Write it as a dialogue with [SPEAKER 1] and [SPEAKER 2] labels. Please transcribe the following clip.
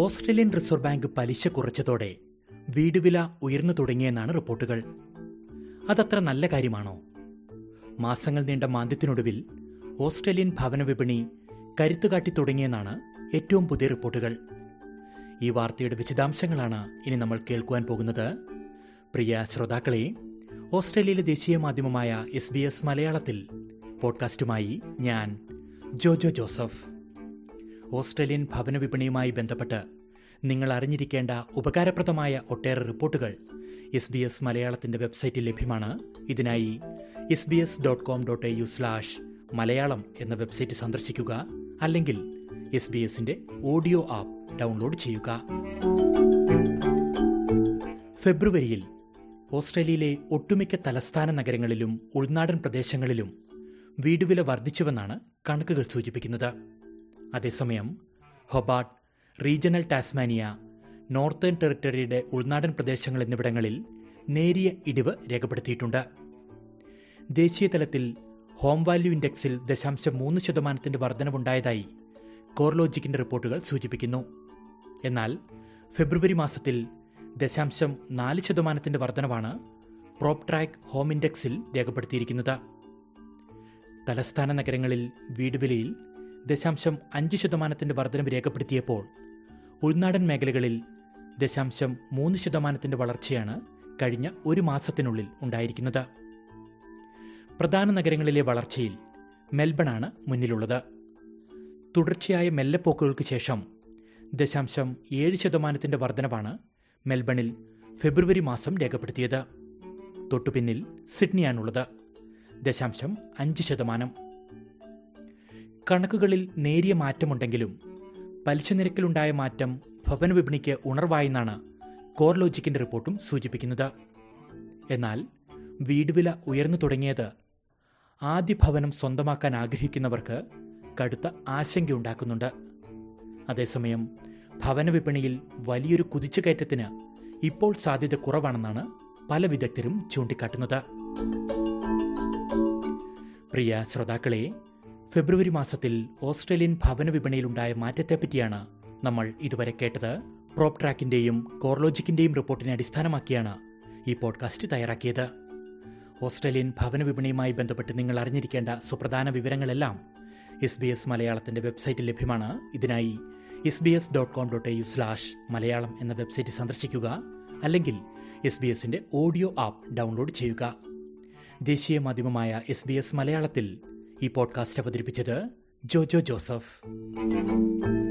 [SPEAKER 1] Australian reserve bank പലിശ കുറച്ചതോടെ വീടുവില ഉയർന്നു തുടങ്ങിയെന്നാണ് റിപ്പോർട്ടുകൾ അതത്ര നല്ല കാര്യമാണോ മാസങ്ങൾ നീണ്ട മാന്ദ്യത്തിനൊടുവിൽ ഓസ്ട്രേലിയൻ ഭവന വിപണി കരുത്തുകാട്ടി തുടങ്ങിയെന്നാണ് ഏറ്റവും പുതിയ റിപ്പോർട്ടുകൾ ഈ വാർത്തയുടെ വിശദാംശങ്ങളാണ് ഇനി നമ്മൾ കേൾക്കുവാൻ പോകുന്നത് പ്രിയ ശ്രോതാക്കളെ ഓസ്ട്രേലിയയിലെ ദേശീയ മാധ്യമമായ എസ് ബി എസ് മലയാളത്തിൽ പോഡ്കാസ്റ്റുമായി ഞാൻ ജോജോ ജോസഫ് ഓസ്ട്രേലിയൻ ഭവന വിപണിയുമായി ബന്ധപ്പെട്ട് നിങ്ങൾ അറിഞ്ഞിരിക്കേണ്ട ഉപകാരപ്രദമായ ഒട്ടേറെ റിപ്പോർട്ടുകൾ എസ് ബി എസ് മലയാളത്തിന്റെ വെബ്സൈറ്റിൽ ലഭ്യമാണ് ഇതിനായി S B S dot com dot A U slash Malayalam എന്ന വെബ്സൈറ്റ് സന്ദർശിക്കുക അല്ലെങ്കിൽ എസ് ബി എസിന്റെ ഓഡിയോ ആപ്പ് ഡൗൺലോഡ് ചെയ്യുക ഫെബ്രുവരിയിൽ ഓസ്ട്രേലിയയിലെ ഒട്ടുമിക്ക തലസ്ഥാന നഗരങ്ങളിലും ഉൾനാടൻ പ്രദേശങ്ങളിലും വീടുവില വർദ്ധിച്ചുവെന്നാണ് കണക്കുകൾ സൂചിപ്പിക്കുന്നത് അതേസമയം ഹൊബാർട്ട് റീജിയണൽ ടാസ്മാനിയ നോർത്തേൺ ടെറിട്ടറിയുടെ ഉൾനാടൻ പ്രദേശങ്ങൾ എന്നിവിടങ്ങളിൽ നേരിയ ഇടിവ് രേഖപ്പെടുത്തിയിട്ടുണ്ട് ദേശീയ തലത്തിൽ ഹോം വാല്യൂ ഇൻഡെക്സിൽ ദശാംശം മൂന്ന് ശതമാനത്തിന്റെ വർധനവുണ്ടായതായി കോർലോജിക്കിന്റെ റിപ്പോർട്ടുകൾ സൂചിപ്പിക്കുന്നു എന്നാൽ ഫെബ്രുവരി മാസത്തിൽ ദശാംശം നാല് ശതമാനത്തിന്റെ വർധനവാണ് പ്രോപ് ട്രാക്ക് ഹോം ഇൻഡെക്സിൽ രേഖപ്പെടുത്തിയിരിക്കുന്നത് തലസ്ഥാന നഗരങ്ങളിൽ വീടുവിലയിൽ ദശാംശം അഞ്ച് ശതമാനത്തിന്റെ വർധനവ് രേഖപ്പെടുത്തിയപ്പോൾ ഉൾനാടൻ മേഖലകളിൽ ദശാംശം മൂന്ന് ശതമാനത്തിന്റെ വളർച്ചയാണ് കഴിഞ്ഞ ഒരു മാസത്തിനുള്ളിൽ ഉണ്ടായിരിക്കുന്നത് പ്രധാന നഗരങ്ങളിലെ വളർച്ചയിൽ മെൽബണാണ് മുന്നിലുള്ളത് തുടർച്ചയായ മെല്ലെപ്പോക്കുകൾക്ക് ശേഷം ദശാംശം ഏഴ് ശതമാനത്തിന്റെ വർധനവാണ് മെൽബണിൽ ഫെബ്രുവരി മാസം രേഖപ്പെടുത്തിയത് തൊട്ടുപിന്നിൽ സിഡ്നിയാണുള്ളത് ദശാംശം അഞ്ച് ശതമാനം കണക്കുകളിൽ നേരിയ മാറ്റമുണ്ടെങ്കിലും പലിശ നിരക്കിലുണ്ടായ മാറ്റം ഭവന വിപണിക്ക് ഉണർവായെന്നാണ് കോർലോജിക്കിന്റെ റിപ്പോർട്ടും സൂചിപ്പിക്കുന്നത് എന്നാൽ വീടുവില ഉയർന്നു തുടങ്ങിയത് ആദ്യ ഭവനം സ്വന്തമാക്കാൻ ആഗ്രഹിക്കുന്നവർക്ക് കടുത്ത ആശങ്കയുണ്ടാക്കുന്നുണ്ട് അതേസമയം ഭവന വിപണിയിൽ വലിയൊരു കുതിച്ചുകയറ്റത്തിന് ഇപ്പോൾ സാധ്യത കുറവാണെന്നാണ് പല വിദഗ്ധരും ചൂണ്ടിക്കാട്ടുന്നത് പ്രിയ ശ്രോതാക്കളെ ഫെബ്രുവരി മാസത്തിൽ ഓസ്ട്രേലിയൻ ഭവന വിപണിയിലുണ്ടായ മാറ്റത്തെപ്പറ്റിയാണ് നമ്മൾ ഇതുവരെ കേട്ടത് പ്രോപ് ട്രാക്കിന്റെയും കോർലോജിക്കിന്റെയും റിപ്പോർട്ടിനെ അടിസ്ഥാനമാക്കിയാണ് ഈ പോഡ്കാസ്റ്റ് തയ്യാറാക്കിയത് ഓസ്ട്രേലിയൻ ഭവന വിപണിയുമായി ബന്ധപ്പെട്ട് നിങ്ങൾ അറിഞ്ഞിരിക്കേണ്ട സുപ്രധാന വിവരങ്ങളെല്ലാം എസ് ബി എസ് മലയാളത്തിന്റെ വെബ്സൈറ്റിൽ ലഭ്യമാണ് ഇതിനായി S B S dot com dot A U slash Malayalam എന്ന വെബ്സൈറ്റ് സന്ദർശിക്കുക അല്ലെങ്കിൽ എസ് ബി എസിന്റെ ഓഡിയോ ആപ്പ് ഡൗൺലോഡ് ചെയ്യുക ദേശീയ മാധ്യമമായ എസ് ബി എസ് മലയാളത്തിൽ ഈ പോഡ്കാസ്റ്റ് അവതരിപ്പിച്ചത് ജോജോ ജോസഫ്